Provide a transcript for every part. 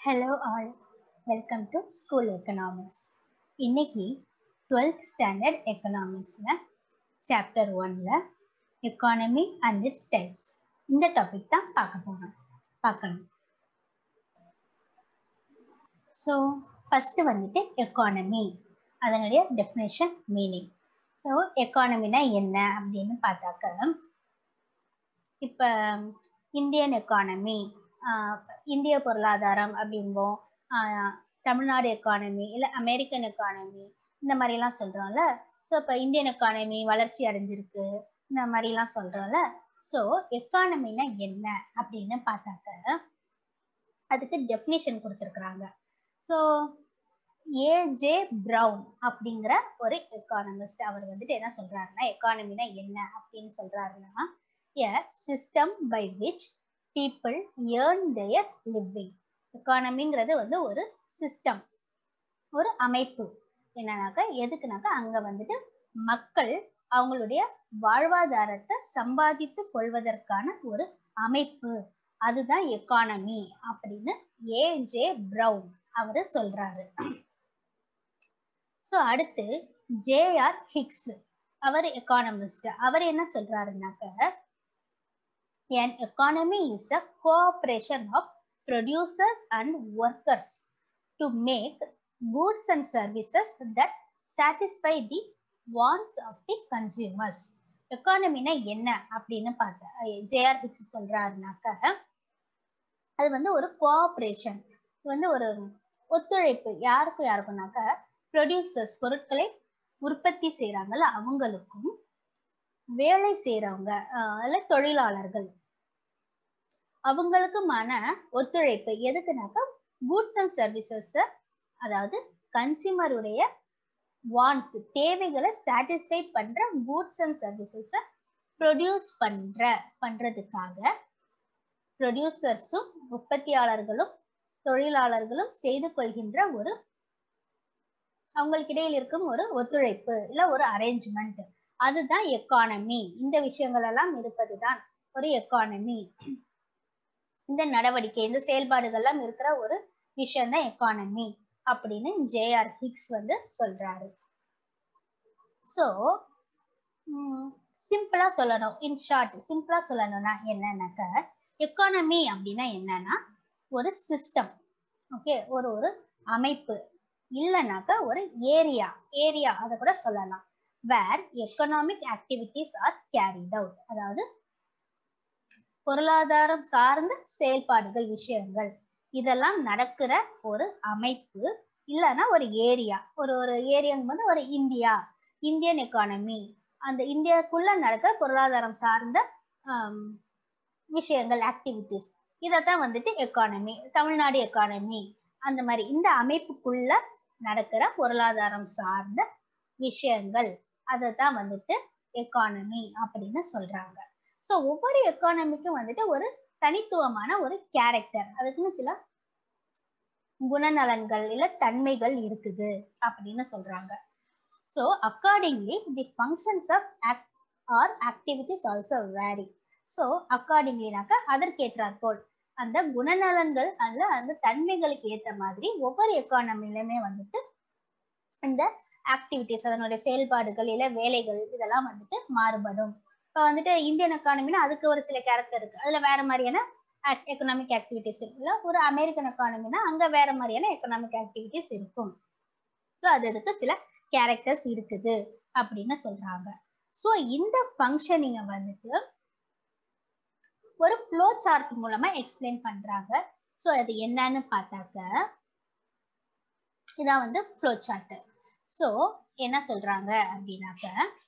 Hello all welcome to school economics இன்னைக்கு twelfth standard எக்கனாமிக்ஸில் chapter ஒனில் எக்கானமி அண்ட் இட்ஸ் டைப்ஸ் இந்த topic தான் பார்க்க போகிறோம் பார்க்கணும் ஸோ ஃபஸ்ட்டு வந்துட்டு எக்கானமி அதனுடைய டெஃபினேஷன் மீனிங் ஸோ எக்கானமினா என்ன அப்படின்னு பார்த்தாக்க இப்போ இந்தியன் எக்கானமி இந்திய பொருளாதாரம் அப்படிம்போம் தமிழ்நாடு எக்கானமி இல்லை அமெரிக்கன் எக்கானமி இந்த மாதிரிலாம் சொல்கிறோம்ல ஸோ இப்போ இந்தியன் எக்கானமி வளர்ச்சி அடைஞ்சிருக்கு இந்த மாதிரிலாம் சொல்கிறோம்ல ஸோ எக்கானமினா என்ன அப்படின்னு பார்த்தாக்க அதுக்கு டெஃபினேஷன் கொடுத்துருக்குறாங்க ஸோ ஏஜே ப்ரவுன் அப்படிங்கிற ஒரு எக்கானமிஸ்ட் அவர் வந்துட்டு என்ன சொல்றாருன்னா எக்கானமினா என்ன அப்படின்னு சொல்றாருன்னா a system by which people earn their living எக்கானமிங்கிறது வந்து ஒரு சிஸ்டம் ஒரு அமைப்பு என்னன்னாக்கா எதுக்குனாக்கா அங்க வந்துட்டு மக்கள் அவங்களுடைய வாழ்வாதாரத்தை சம்பாதித்து கொள்வதற்கான ஒரு அமைப்பு அதுதான் எக்கானமி அப்படின்னு ஏஜே ப்ரவுன் அவரு சொல்றாரு ஸோ அடுத்து ஜேஆர் ஹிக்ஸ் அவர் எக்கானமிஸ்ட் அவர் என்ன சொல்றாருனாக்க an economy is a cooperation of producers and workers to make goods and services that satisfy the wants of the consumers எக்கானமினா என்ன அப்படின்னு பார்த்தா ஜேஆர் ஹிக்ஸ் சொல்றாருனாக்க அது வந்து ஒரு கோஆப்ரேஷன் வந்து ஒரு ஒத்துழைப்பு யாருக்கு யாருக்குனாக்க ப்ரொடியூசர்ஸ் பொருட்களை உற்பத்தி செய்யறாங்கல்ல அவங்களுக்கும் வேலை செய்யறவங்க அல்ல தொழிலாளர்கள் அவங்களுக்குமான ஒத்துழைப்பு எதுக்குனாக்கா கூட்ஸ் அண்ட் சர்வீசஸ் அதாவது கன்சியூமருடைய வான்ஸ் தேவைகளை சாட்டிஸ்ஃபை பண்ற கூட்ஸ் அண்ட் சர்வீசஸ் ப்ரொடியூஸ் பண்ற பண்றதுக்காக ப்ரொடியூசர்ஸும் உற்பத்தியாளர்களும் தொழிலாளர்களும் செய்து கொள்கின்ற ஒரு அவங்களுக்கு இடையில் இருக்கும் ஒரு ஒத்துழைப்பு இல்ல ஒரு அரேஞ்ச்மெண்ட் அதுதான் எக்கானமி இந்த விஷயங்கள் எல்லாம் இருப்பதுதான் ஒரு எக்கானமி இந்த நடவடிக்கை இந்த செயல்பாடுகள்லாம் இருக்கிற ஒரு விஷயம் தான் எக்கானமி அப்படின்னு ஜேஆர் ஹிக்ஸ் வந்து சொல்றாரு ஸோ சிம்பிளா சொல்லணும் இன் ஷார்ட் சிம்பிளா சொல்லணும்னா என்னன்னாக்க எக்கானமி அப்படின்னா என்னன்னா ஒரு சிஸ்டம் ஓகே ஒரு ஒரு அமைப்பு இல்லைனாக்கா ஒரு ஏரியா ஏரியா அதை கூட சொல்லலாம் where economic activities are carried out அதாவது பொருளாதாரம் சார்ந்த செயல்பாடுகள் விஷயங்கள் இதெல்லாம் நடக்கிற ஒரு அமைப்பு இல்லைன்னா ஒரு ஏரியா ஒரு ஒரு ஏரியாங்க வந்து ஒரு இந்தியா இந்தியன் எக்கானமி அந்த இந்தியாவுக்குள்ள நடக்கிற பொருளாதாரம் சார்ந்த விஷயங்கள் ஆக்டிவிட்டிஸ் இதைத்தான் வந்துட்டு எக்கானமி தமிழ்நாடு எக்கானமி அந்த மாதிரி இந்த அமைப்புக்குள்ள நடக்கிற பொருளாதாரம் சார்ந்த விஷயங்கள் அதை தான் வந்துட்டு எக்கானமி அப்படின்னு சொல்றாங்க ஸோ ஒவ்வொரு எக்கானமிக்கும் வந்துட்டு ஒரு தனித்துவமான ஒரு கேரக்டர் அதுக்குன்னு சில குணநலன்கள் இல்ல தன்மைகள் இருக்குது அப்படின்னு சொல்றாங்க so accordingly the functions of or activities also vary so அக்கார்டிங்லினாக்க அதற்கேற்றாற் போல் அந்த குணநலன்கள் அல்ல அந்த தன்மைகளுக்கு ஏற்ற மாதிரி ஒவ்வொரு எக்கானமிலுமே வந்துட்டு இந்த ஆக்டிவிட்டிஸ் அதனுடைய செயல்பாடுகள் இல்ல வேலைகள் இதெல்லாம் வந்துட்டு மாறுபடும் இப்போ வந்துட்டு இந்தியன் எக்கானமினா அதுக்கு ஒரு சில கேரக்டர் இருக்கு அதுல வேற மாதிரியான எக்கனாமிக் ஆக்டிவிட்டிஸ் இருக்குல்ல ஒரு அமெரிக்கன் எக்கானமினா அங்க வேற மாதிரியான எக்கனாமிக் ஆக்டிவிட்டிஸ் இருக்கும் ஸோ அது அதுக்கு சில கேரக்டர்ஸ் இருக்குது அப்படின்னு சொல்றாங்க ஸோ இந்த ஃபங்க்ஷனிங்கை வந்துட்டு ஒரு ஃப்ளோ சார்ட் மூலமா எக்ஸ்பிளைன் பண்றாங்க ஸோ அது என்னன்னு பார்த்தாக்க இதான் வந்து ஃப்ளோ சார்ட் ஸோ என்ன சொல்றாங்க அப்படின்னாக்க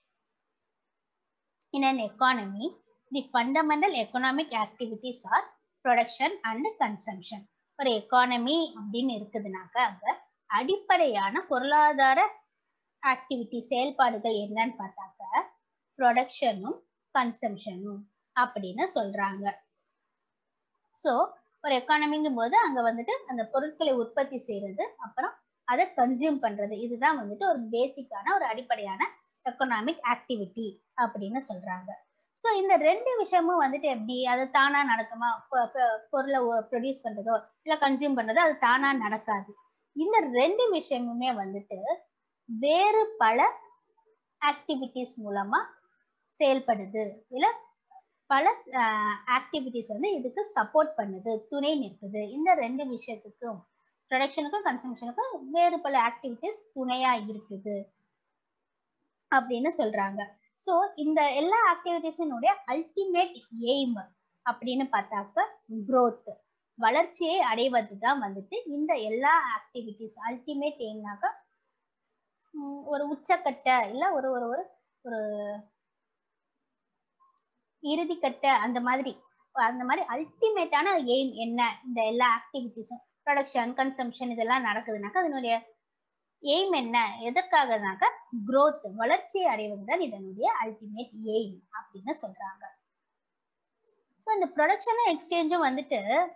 in an economy, the fundamental economic activities are production and consumption. ஒரு எக்கானமி அப்படின்னு இருக்குதுனாக்க அங்க அடிப்படையான பொருளாதார ஆக்டிவிட்டி செயல்பாடுகள் என்னன்னு பார்த்தாக்க ப்ரொடக்ஷனும் கன்சம்ஷனும் அப்படின்னு சொல்றாங்க ஸோ ஒரு எக்கானமிங்கும் போது அங்க வந்துட்டு அந்த பொருட்களை உற்பத்தி செய்யறது அப்புறம் அதை கன்சியூம் பண்றது இதுதான் வந்துட்டு ஒரு பேசிக்கான ஒரு அடிப்படையான எக்கனாமிக் ஆக்டிவிட்டி அப்படின்னு சொல்றாங்க ஸோ இந்த ரெண்டு விஷயமும் வந்துட்டு எப்படி அது தானா நடக்குமா பொ- பொ- பொருளை ப்ரொடியூஸ் பண்றதோ இல்ல கன்சியூம் பண்றதோ அது தானா நடக்காது இந்த ரெண்டு விஷயமுமே வந்துட்டு வேறு பல ஆக்டிவிட்டிஸ் மூலமா செயல்படுது இல்ல பல ஆக்டிவிட்டிஸ் வந்து இதுக்கு சப்போர்ட் பண்ணுது துணை நிற்குது இந்த ரெண்டு விஷயத்துக்கும் ப்ரொடக்ஷனுக்கும் கன்சம்ஷனுக்கும் வேறு பல ஆக்டிவிட்டிஸ் துணையா இருக்குது அப்படின்னு சொல்றாங்க ஸோ இந்த எல்லா ஆக்டிவிட்டிஸினுடைய அல்டிமேட் எய்ம் அப்படின்னு பார்த்தாக்க growth வளர்ச்சியை அடைவது தான் வந்துட்டு இந்த எல்லா ஆக்டிவிட்டிஸ் அல்டிமேட் எய்ம்னாக்க ஒரு உச்சக்கட்ட இல்ல ஒரு ஒரு ஒரு ஒரு இறுதிக்கட்ட அந்த மாதிரி அந்த மாதிரி அல்டிமேட்டான எய்ம் என்ன இந்த எல்லா ஆக்டிவிட்டிஸும் ப்ரொடக்ஷன் கன்சம்ஷன் இதெல்லாம் நடக்குதுனாக்கா அதனுடைய எய்ம் என்ன எதற்காகனாக்க growth வளர்ச்சியை அடைவது தான் இதனுடைய அல்டிமேட் எய்ம் அப்படின்னு சொல்றாங்க ஸோ இந்த ப்ரொடக்ஷனும் எக்ஸ்சேஞ்சும் வந்துட்டு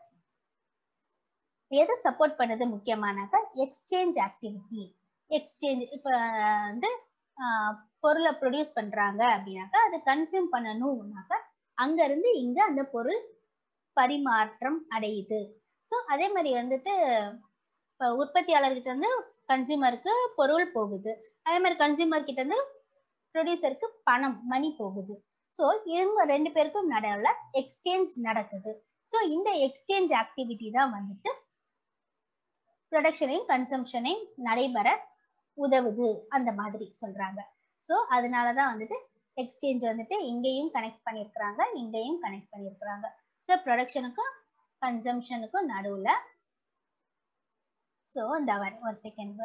எது சப்போர்ட் பண்ணுது முக்கியமானாக்கா எக்ஸ்சேஞ்ச் ஆக்டிவிட்டி எக்ஸ்சேஞ்ச் இப்போ வந்து ஆஹ், பொருளை ப்ரொடியூஸ் பண்றாங்க அப்படின்னாக்கா அது கன்சியூம் பண்ணணும்னாக்கா அங்க இருந்து இங்க அந்த பொருள் பரிமாற்றம் அடையுது ஸோ அதே மாதிரி வந்துட்டு இப்போ உற்பத்தியாளர்கிட்ட இருந்து கன்சியூமருக்கு பொருள் போகுது அதே மாதிரி கன்சியூமர் கிட்ட இருந்து ப்ரொடியூசருக்கு பணம் மணி போகுது ஸோ இவங்க ரெண்டு பேருக்கும் நடுவில் எக்ஸ்சேஞ்ச் நடக்குது ஸோ இந்த எக்ஸ்சேஞ்ச் ஆக்டிவிட்டி தான் வந்துட்டு ப்ரொடக்ஷனையும் கன்சம்ஷனையும் நடைபெற உதவுது அந்த மாதிரி சொல்றாங்க ஸோ அதனால தான் வந்துட்டு எக்ஸ்சேஞ்ச் வந்துட்டு இங்கேயும் கனெக்ட் பண்ணியிருக்கிறாங்க இங்கேயும் கனெக்ட் பண்ணியிருக்கிறாங்க ஸோ ப்ரொடக்ஷனுக்கும் கன்சம்ஷனுக்கும் நடுவில் ஸோ இந்த ஒரு செகண்ட்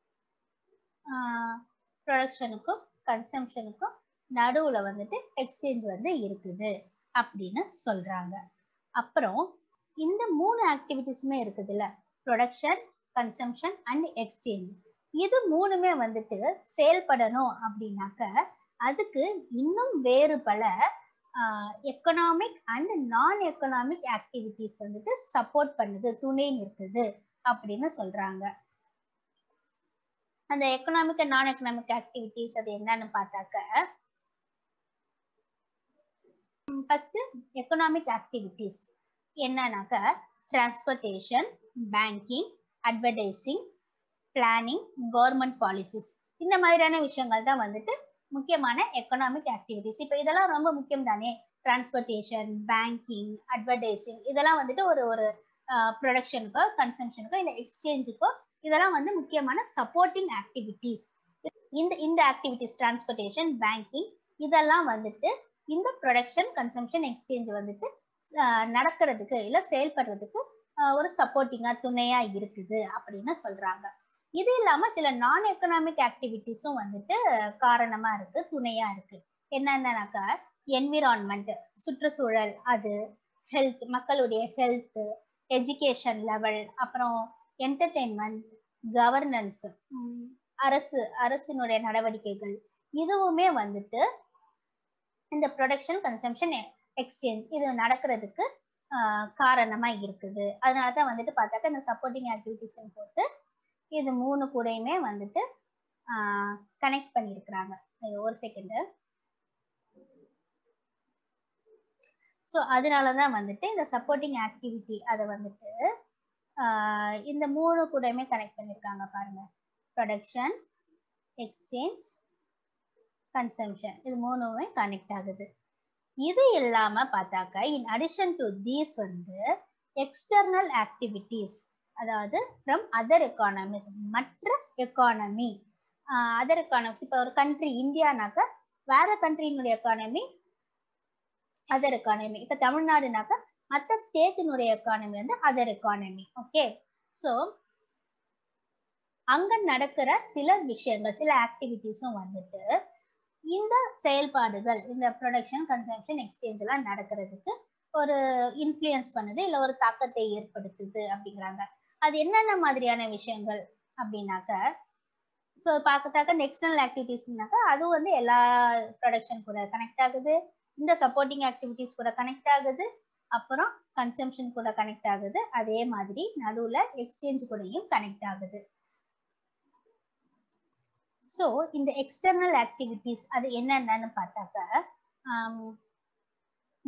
ப்ரொடக்ஷனுக்கும் கன்சம்ஷனுக்கும் நடுவில் வந்துட்டு எக்ஸ்சேஞ்ச் வந்து இருக்குது அப்படின்னு சொல்றாங்க அப்புறம் இந்த மூணு ஆக்டிவிட்டிஸுமே இருக்குதுல்ல ப்ரொடக்ஷன் கன்சம்ஷன் அண்ட் எக்ஸ்சேஞ்ச் இது மூணுமே வந்துட்டு செயல்படணும் அப்படின்னாக்க அதுக்கு இன்னும் வேறு பல economic and non economic activities வந்துட்டு சப்போர்ட் பண்ணுது துணை நிற்குது அப்படின்னு சொல்றாங்க அந்த economic and non economic activities அது என்னன்னு பார்த்தாக்க ஃபர்ஸ்ட் எக்கனாமிக் ஆக்டிவிட்டிஸ் என்னன்னாக்க transportation banking advertising planning government policies இந்த மாதிரியான விஷயங்கள் தான் வந்துட்டு முக்கியமான எக்கனாமிக் ஆக்டிவிட்டிஸ் இப்போ இதெல்லாம் ரொம்ப முக்கியம் தானே டிரான்ஸ்போர்ட்டேஷன் பேங்கிங் அட்வர்டைசிங் இதெல்லாம் வந்துட்டு ஒரு ஒரு ப்ரொடக்ஷனுக்கோ கன்சம்ஷனுக்கோ இல்லை எக்ஸ்சேஞ்சுக்கோ இதெல்லாம் வந்து முக்கியமான சப்போர்ட்டிங் ஆக்டிவிட்டிஸ் இந்த இந்த ஆக்டிவிட்டிஸ் டிரான்ஸ்போர்ட்டேஷன் பேங்கிங் இதெல்லாம் வந்துட்டு இந்த ப்ரொடக்ஷன் கன்சம்ஷன் எக்ஸ்சேஞ்ச் வந்துட்டு ஆஹ் நடக்கிறதுக்கு இல்லை செயல்படுறதுக்கு ஆஹ் ஒரு சப்போர்ட்டிங்கா துணையா இருக்குது அப்படின்னு சொல்றாங்க இது இல்லாம சில நான் எக்கனாமிக் ஆக்டிவிட்டிஸும் வந்துட்டு காரணமா இருக்கு துணையா இருக்கு என்னென்னனாக்கா என்விரான்மெண்ட் சுற்றுச்சூழல் அது ஹெல்த் மக்களுடைய ஹெல்த் எஜுகேஷன் லெவல் அப்புறம் என்டர்டெயின்மெண்ட் கவர்னன்ஸ் அரசு அரசினுடைய நடவடிக்கைகள் இதுவுமே வந்துட்டு இந்த ப்ரொடக்ஷன் கன்சம்ஷன் எக்ஸ்சேஞ்ச் இது நடக்கிறதுக்கு ஆஹ் காரணமா இருக்குது அதனால தான் வந்துட்டு பார்த்தாக்க இந்த சப்போர்ட்டிங் ஆக்டிவிட்டிஸ் போட்டு இது மூணு கூடயுமே வந்துட்டு கனெக்ட் பண்ணியிருக்கிறாங்க ஒரு செகண்ட் ஸோ அதனால தான் வந்துட்டு இந்த சப்போர்ட்டிங் ஆக்டிவிட்டி அதை வந்துட்டு ஆஹ் இந்த மூணு கூடயுமே கனெக்ட் பண்ணியிருக்காங்க பாருங்க ப்ரொடக்ஷன் எக்ஸ்சேஞ்ச் கன்சம்ஷன் இது மூணுமே கனெக்ட் ஆகுது இது இல்லாம பார்த்தாக்க இன் அடிஷன் டு தீஸ் வந்து எக்ஸ்டர்னல் ஆக்டிவிட்டீஸ் அதாவது ஃப்ரம் அதர் எக்கானமிஸ் மற்ற எக்கானமி அதர் எக்கானமிஸ் இப்போ ஒரு கண்ட்ரி இந்தியானாக்க வேற கண்ட்ரியினுடைய எக்கானமி அதர் எக்கானமி இப்போ தமிழ்நாடுனாக்க மற்ற ஸ்டேட்டினுடைய எக்கானமி வந்து அதர் எக்கானமி ஓகே ஸோ அங்க நடக்கிற சில விஷயங்கள் சில ஆக்டிவிட்டிஸும் வந்துட்டு இந்த செயல்பாடுகள் இந்த ப்ரொடக்ஷன் கன்சம்ஷன் எக்ஸ்சேஞ்ச் எல்லாம் நடக்கிறதுக்கு ஒரு இன்ஃப்ளூயன்ஸ் பண்ணுது இல்லை ஒரு தாக்கத்தை ஏற்படுத்துது அப்படிங்கிறாங்க அது என்னென்ன மாதிரியான விஷயங்கள் அப்படின்னாக்க ஸோ பார்க்கத்தாக்க எக்ஸ்டர்னல் ஆக்டிவிட்டிஸ்னாக்கா அதுவும் வந்து எல்லா ப்ரொடக்ஷன் கூட கனெக்ட் ஆகுது இந்த சப்போர்ட்டிங் ஆக்டிவிட்டிஸ் கூட கனெக்ட் ஆகுது அப்புறம் கன்சம்ஷன் கூட கனெக்ட் ஆகுது அதே மாதிரி நடுவில் எக்ஸ்சேஞ்ச் கூடயும் கனெக்ட் ஆகுது ஸோ இந்த எக்ஸ்டர்னல் ஆக்டிவிட்டிஸ் அது என்னென்னு பார்த்தாக்க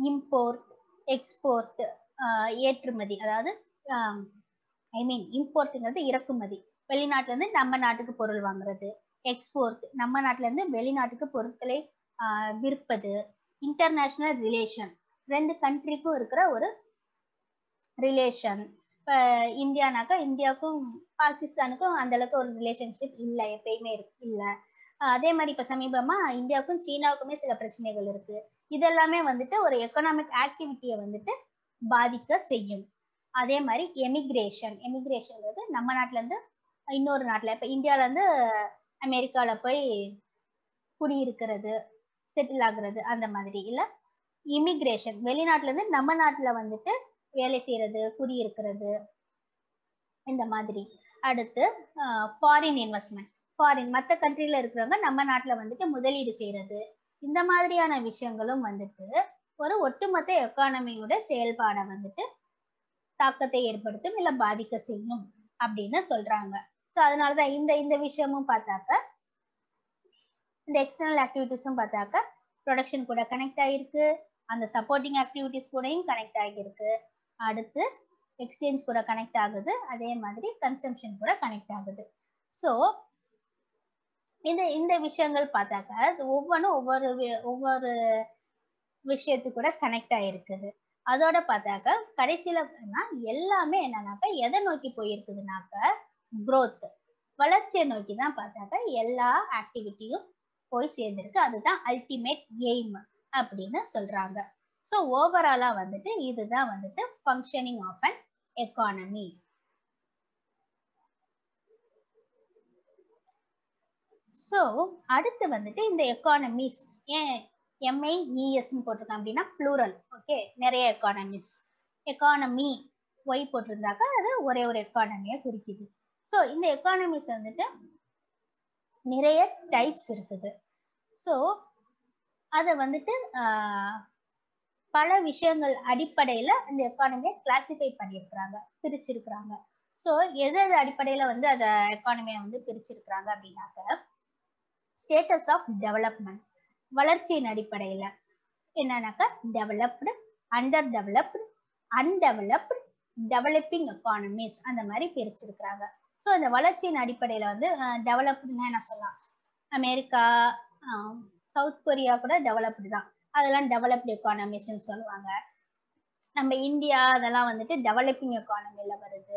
இம்போர்ட் எக்ஸ்போர்ட் ஏற்றுமதி அதாவது ஐ மீன் இம்போர்ட்டுங்கிறது இறக்குமதி வெளிநாட்டுல இருந்து நம்ம நாட்டுக்கு பொருள் வாங்குறது எக்ஸ்போர்ட் நம்ம நாட்டுல இருந்து வெளிநாட்டுக்கு பொருட்களை ஆஹ் விற்பது இன்டர்நேஷனல் ரிலேஷன் ரெண்டு கண்ட்ரிக்கும் இருக்கிற ஒரு ரிலேஷன் இப்போ இந்தியானாக்கா இந்தியாவுக்கும் பாகிஸ்தானுக்கும் அந்த அளவுக்கு ஒரு ரிலேஷன்ஷிப் இல்லை எப்பயுமே இருக்கு இல்லை அதே மாதிரி இப்போ சமீபமா இந்தியாவுக்கும் சீனாவுக்குமே சில பிரச்சனைகள் இருக்கு இதெல்லாமே வந்துட்டு ஒரு எக்கனாமிக் ஆக்டிவிட்டியை வந்துட்டு பாதிக்க செய்யும் அதே மாதிரி எமிக்ரேஷன் எமிக்ரேஷன்ங்கிறது நம்ம நாட்டுல இருந்து இன்னொரு நாட்டுல இப்ப இந்தியால இருந்து அமெரிக்கால போய் குடியிருக்கிறது செட்டில் ஆகுறது அந்த மாதிரி இல்ல இமிக்ரேஷன் வெளிநாட்டுல இருந்து நம்ம நாட்டுல வந்துட்டு வேலை செய்யறது குடியிருக்கிறது இந்த மாதிரி அடுத்து ஃபாரின் இன்வெஸ்ட்மெண்ட் ஃபாரின் மற்ற கண்ட்ரில இருக்கிறவங்க நம்ம நாட்டுல வந்துட்டு முதலீடு செய்யறது இந்த மாதிரியான விஷயங்களும் வந்துட்டு ஒரு ஒட்டுமொத்த எக்கானமியோட செயல்பாடை வந்துட்டு தாக்கத்தை ஏற்படுத்தும் இல்ல பாதிக்க செய்யும் அப்படின்னு சொல்றாங்க ஸோ அதனாலதான் இந்த இந்த விஷயமும் பார்த்தாக்க இந்த எக்ஸ்டர்னல் ஆக்டிவிட்டிஸும் பார்த்தாக்க ப்ரொடக்ஷன் கூட கனெக்ட் ஆகிருக்கு அந்த சப்போர்ட்டிங் ஆக்டிவிட்டிஸ் கூடயும் கனெக்ட் ஆகியிருக்கு அடுத்து எக்ஸ்சேஞ்ச் கூட கனெக்ட் ஆகுது அதே மாதிரி கன்சம்ஷன் கூட கனெக்ட் ஆகுது ஸோ இந்த இந்த விஷயங்கள் பார்த்தாக்க ஒவ்வொன்றும் ஒவ்வொரு ஒவ்வொரு விஷயத்து கூட கனெக்ட் ஆயிருக்குது அதோட பார்த்தாக்க கடைசியில எல்லாமே என்னன்னாக்க எதை நோக்கி போயிருக்குதுனாக்க குரோத் வளர்ச்சியை நோக்கி தான் பார்த்தாக்க எல்லா ஆக்டிவிட்டியும் போய் சேர்ந்திருக்கு அதுதான் அல்டிமேட் எய்ம் அப்படின்னு சொல்றாங்க ஸோ ஓவராலா வந்துட்டு இதுதான் வந்துட்டு functioning of an economy so அடுத்து வந்துட்டு இந்த எக்கானமிஸ் ஏன் எம்ஐஇஎஸ்ன்னு போட்டிருக்கேன் அப்படின்னா ப்ளூரல் ஓகே நிறைய எக்கானமிஸ் எக்கானமி ஒய் போட்டிருந்தாக்கா அது ஒரே ஒரு எக்கானமியை குறிக்குது ஸோ இந்த எக்கானமிஸ் வந்துட்டு நிறைய டைப்ஸ் இருக்குது ஸோ அதை வந்துட்டு பல விஷயங்கள் அடிப்படையில் இந்த எக்கானமியை கிளாசிஃபை பண்ணியிருக்கிறாங்க பிரிச்சிருக்கிறாங்க ஸோ எது எது அடிப்படையில் வந்து அதை எக்கானமியை வந்து பிரிச்சிருக்கிறாங்க அப்படின்னாக்க ஸ்டேட்டஸ் ஆஃப் டெவலப்மெண்ட் வளர்ச்சியின் அடிப்படையில் என்னன்னாக்கா developed underdeveloped undeveloped developing economies அந்த மாதிரி பிரிச்சிருக்கிறாங்க ஸோ இந்த வளர்ச்சியின் அடிப்படையில் வந்து டெவலப்டுன்னு என்ன சொல்லலாம் அமெரிக்கா சவுத் கொரியா கூட டெவலப்டு தான் அதெல்லாம் டெவலப்டு எக்கானமிஸ்ன்னு சொல்லுவாங்க நம்ம இந்தியா அதெல்லாம் வந்துட்டு டெவலப்பிங் எக்கானமில வருது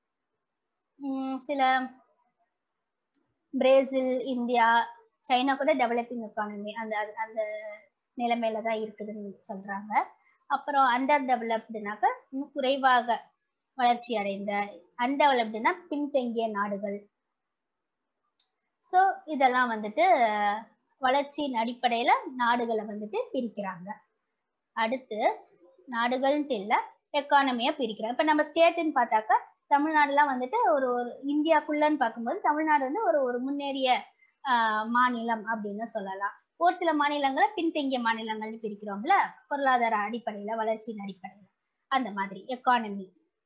சில பிரேசில் இந்தியா சைனா கூட டெவலப்பிங் எக்கானமி அந்த அந்த நிலைமையில தான் இருக்குதுன்னு சொல்றாங்க அப்புறம் அண்டர் டெவலப்டுனாக்க இன்னும் குறைவாக வளர்ச்சி அடைந்த அன்டெவலப்டுனா பின்தங்கிய நாடுகள் ஸோ இதெல்லாம் வந்துட்டு வளர்ச்சியின் அடிப்படையில நாடுகளை வந்துட்டு பிரிக்கிறாங்க அடுத்து நாடுகள்ன்ட்டு இல்லை எக்கானமியா பிரிக்கிறோம் இப்போ நம்ம ஸ்டேட்டுன்னு பார்த்தாக்கா தமிழ்நாடுலாம் வந்துட்டு ஒரு ஒரு இந்தியாக்குள்ளன்னு பார்க்கும்போது தமிழ்நாடு வந்து ஒரு ஒரு முன்னேறிய மாநிலம் அப்படின்னு சொல்லலாம் ஒரு சில மாநிலங்களை பின்தங்கிய மாநிலங்கள்னு பிரிக்கிறோம்ல பொருளாதார அடிப்படையில வளர்ச்சியின் அடிப்படையில அந்த மாதிரி எக்கானமி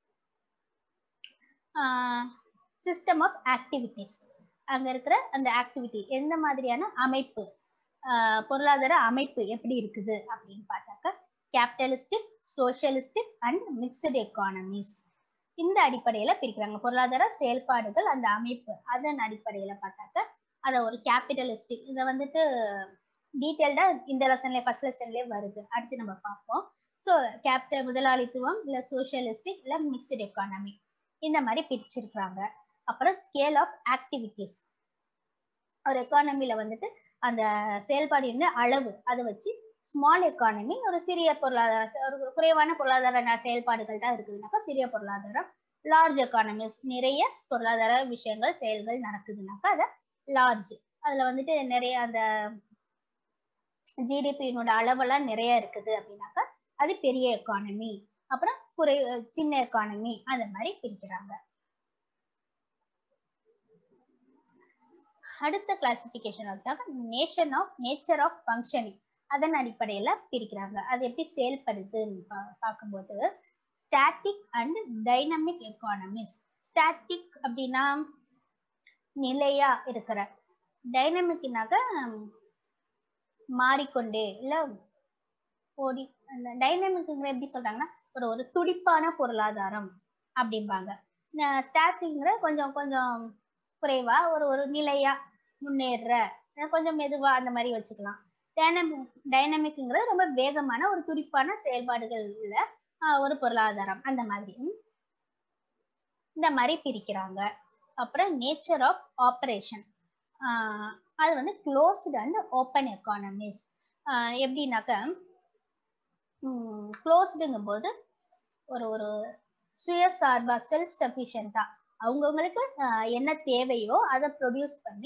சிஸ்டம் ஆஃப் ஆக்டிவிட்டிஸ் அங்க இருக்கிற அந்த ஆக்டிவிட்டி எந்த மாதிரியான அமைப்பு பொருளாதார அமைப்பு எப்படி இருக்குது அப்படின்னு பார்த்தாக்க capitalistic socialistic and mixed economies இந்த அடிப்படையில பிரிக்கிறாங்க பொருளாதார செயல்பாடுகள் அந்த அமைப்பு அதன் அடிப்படையில பார்த்தாக்க அதை ஒரு கேபிட்டலிஸ்டிக் இதை வந்துட்டு டீட்டெயில்டா இந்த லெசன்ல ஃபர்ஸ்ட் லெசன்லேயே வருது அடுத்து நம்ம பார்ப்போம் ஸோ கேபிட்டல் முதலாளித்துவம் இல்லை சோசியலிஸ்டிக் இல்லை மிக்சடு எக்கானமி இந்த மாதிரி பிரிச்சிருக்கிறாங்க அப்புறம் ஸ்கேல் ஆஃப் ஆக்டிவிட்டிஸ் ஒரு எக்கானமில வந்துட்டு அந்த செயல்பாடு என்ன அளவு அதை வச்சு ஸ்மால் எக்கானமி ஒரு சிறிய பொருளாதார ஒரு குறைவான பொருளாதார செயல்பாடுகள் தான் இருக்குதுனாக்கா சிறிய பொருளாதாரம் லார்ஜ் எக்கானமிஸ் நிறைய பொருளாதார விஷயங்கள் செயல்கள் நடக்குதுனாக்கா அதை லார்ஜ் அதுல வந்துட்டு நிறைய அந்த ஜிடிபியினோட அளவெல்லாம் நிறைய இருக்குது அப்படின்னாக்கா அது பெரிய எக்கானமி அப்புறம் குறை சின்ன எக்கானமி அந்த மாதிரி பிரிக்கிறாங்க அடுத்த கிளாசிபிகேஷன் வந்தாக்க nation of nature of functioning அதன் அடிப்படையில பிரிக்கிறாங்க அது எப்படி செயல்படுதுன்னு பார்க்கும்போது static and dynamic economies static அப்படின்னா நிலையா இருக்கிற டைனமிக்னாக்க மாறிக்கொண்டே இல்ல ஓடி அந்த டைனமிக்ங்கிற எப்படி சொல்றாங்கன்னா ஒரு ஒரு துடிப்பான பொருளாதாரம் அப்படிம்பாங்க ஸ்டாட்டிங்கிற கொஞ்சம் கொஞ்சம் குறைவா ஒரு ஒரு நிலையா முன்னேற கொஞ்சம் மெதுவா அந்த மாதிரி வச்சுக்கலாம் டைனமிக் டைனமிக்ங்கிறது ரொம்ப வேகமான ஒரு துடிப்பான செயல்பாடுகள் உள்ள ஒரு பொருளாதாரம் அந்த மாதிரி இந்த மாதிரி பிரிக்கிறாங்க அப்புறம் நேச்சர் ஆஃப் ஆப்ரேஷன் அது வந்து க்ளோஸ்டு அண்ட் ஓப்பன் எக்கானமிஸ் எப்படின்னாக்க க்ளோஸ்டுங்கும் போது ஒரு ஒரு சுயசார்பா செல்ஃப் சஃபிஷியண்டா அவங்கவுங்களுக்கு என்ன தேவையோ அதை ப்ரொடியூஸ் பண்ணி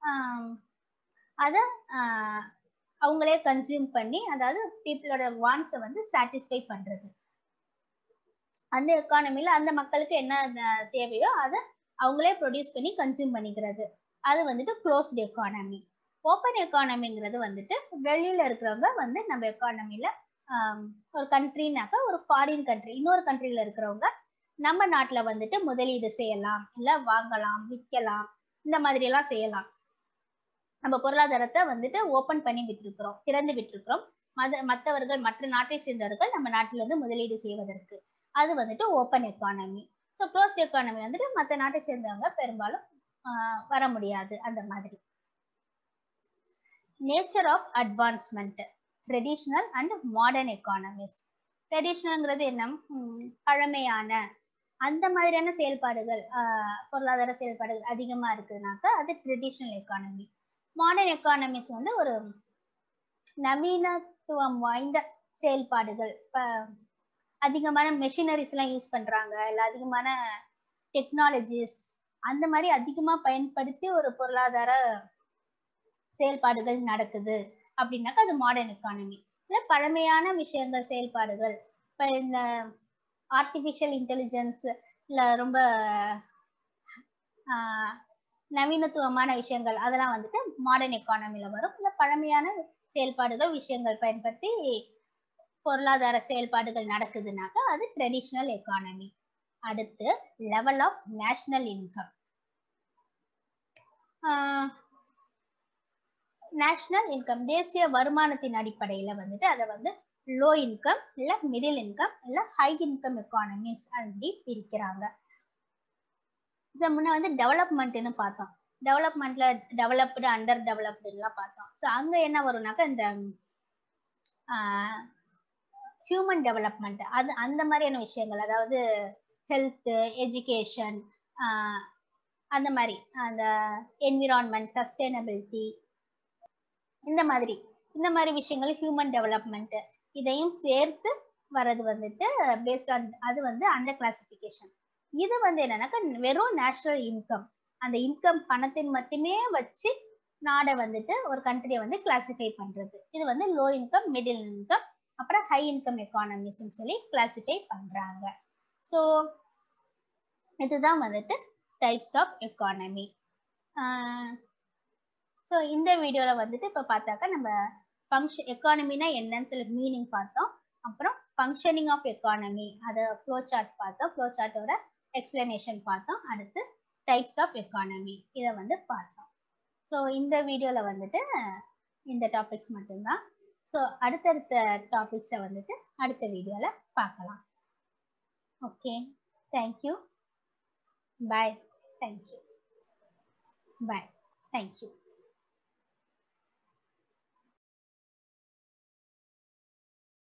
அதை அவங்களே கன்சியூம் பண்ணி அதாவது பீப்புளோட வான்ஸை வந்து சாட்டிஸ்ஃபை பண்றது அந்த எக்கானமில அந்த மக்களுக்கு என்ன தேவையோ அதை அவங்களே ப்ரொடியூஸ் பண்ணி கன்சியூம் பண்ணிக்கிறது அது வந்துட்டு க்ளோஸ்டு எக்கானமி ஓப்பன் எக்கானமிங்கிறது வந்துட்டு வெளியில இருக்கிறவங்க வந்து நம்ம எக்கானமில ஒரு கண்ட்ரினாக்கா ஒரு ஃபாரின் கண்ட்ரி இன்னொரு கண்ட்ரில இருக்கிறவங்க நம்ம நாட்டுல வந்துட்டு முதலீடு செய்யலாம் இல்ல வாங்கலாம் விற்கலாம் இந்த மாதிரி எல்லாம் செய்யலாம் நம்ம பொருளாதாரத்தை வந்துட்டு ஓபன் பண்ணி விட்டுருக்கிறோம் திறந்து விட்டுருக்கிறோம் மத மற்றவர்கள் மற்ற நாட்டை சேர்ந்தவர்கள் நம்ம நாட்டில் வந்து முதலீடு செய்வதற்கு அது வந்துட்டு open economy so close economy வந்துட்டு மற்ற நாட்டை சேர்ந்தவங்க பெரும்பாலும் வர முடியாது அந்த மாதிரி nature of advancement traditional and modern economies ட்ரெடிஷ்னல்ங்கிறது என்ன பழமையான அந்த மாதிரியான செயல்பாடுகள் பொருளாதார செயல்பாடுகள் அதிகமா இருக்குதுனாக்கா அது ட்ரெடிஷ்னல் எக்கானமி மாடர்ன் எக்கானமிஸ் வந்து ஒரு நவீனத்துவம் வாய்ந்த செயல்பாடுகள் இப்போ அதிகமான மெஷினரிஸ் எல்லாம் யூஸ் பண்றாங்க இல்லை அதிகமான டெக்னாலஜிஸ் அந்த மாதிரி அதிகமா பயன்படுத்தி ஒரு பொருளாதார செயல்பாடுகள் நடக்குது அப்படின்னாக்கா அது மாடர்ன் எக்கானமி இல்லை பழமையான விஷயங்கள் செயல்பாடுகள் இப்போ இந்த ஆர்டிஃபிஷியல் இன்டெலிஜென்ஸ் இல்லை ரொம்ப நவீனத்துவமான விஷயங்கள் அதெல்லாம் வந்துட்டு மாடர்ன் எக்கானமில வரும் இல்லை பழமையான செயல்பாடுகள் விஷயங்கள் பயன்படுத்தி பொருளாதார செயல்பாடுகள் நடக்குதுனாக்கா அது ட்ரெடிஷ்னல் எக்கானமி அடுத்து level of national income national income தேசிய வருமானத்தின் அடிப்படையில வந்துட்டு அதை வந்து லோ இன்கம் இல்ல மிடில் இன்கம் இல்ல ஹை இன்கம் எக்கானமிஸ் அப்படி பிரிக்கிறாங்க முன்ன வந்து டெவலப்மெண்ட்னு பார்த்தோம் டெவலப்மெண்ட்ல டெவலப்டு அண்டர் டெவலப்டுலாம் பார்த்தோம் ஸோ அங்க என்ன வரும்னாக்கா இந்த ஹியூமன் டெவலப்மெண்ட் அது அந்த மாதிரியான விஷயங்கள் அதாவது ஹெல்த்து எஜுகேஷன் அந்த மாதிரி அந்த என்விரான்மெண்ட் சஸ்டைனபிலிட்டி இந்த மாதிரி இந்த மாதிரி விஷயங்கள் ஹியூமன் டெவலப்மெண்ட் இதையும் சேர்த்து வர்றது வந்துட்டு பேஸ்ட் ஆன் அது வந்து அந்த கிளாசிபிகேஷன் இது வந்து என்னன்னாக்கா வெறும் நேஷனல் இன்கம் அந்த இன்கம் பணத்தின் மட்டுமே வச்சு நாடை வந்துட்டு ஒரு கண்ட்ரியை வந்து கிளாசிஃபை பண்றது இது வந்து லோ இன்கம் மிடில் இன்கம் அப்புறம் ஹை இன்கம் எக்கானமிஸ்ன்னு சொல்லி கிளாசிஃபை பண்றாங்க ஸோ இதுதான் வந்துட்டு டைப்ஸ் ஆஃப் எக்கானமி ஸோ இந்த வீடியோவில் வந்துட்டு இப்போ பார்த்தாக்கா நம்ம ஃபங்க்ஷன் எக்கானமினா என்னன்னு சொல்லி மீனிங் பார்த்தோம் அப்புறம் ஃபங்க்ஷனிங் ஆஃப் எக்கானமி அதை ஃப்ளோ சார்ட் பார்த்தோம் ஃப்ளோ சார்ட்டோட எக்ஸ்பிளனேஷன் பார்த்தோம் அடுத்து டைப்ஸ் ஆஃப் எக்கானமி இதை வந்து பார்த்தோம் ஸோ இந்த வீடியோவில் வந்துட்டு இந்த டாபிக்ஸ் மட்டும்தான் ஸோ அடுத்தடுத்த டாபிக்ஸை வந்துட்டு அடுத்த வீடியோவில் பார்க்கலாம் okay thank you bye thank you bye thank you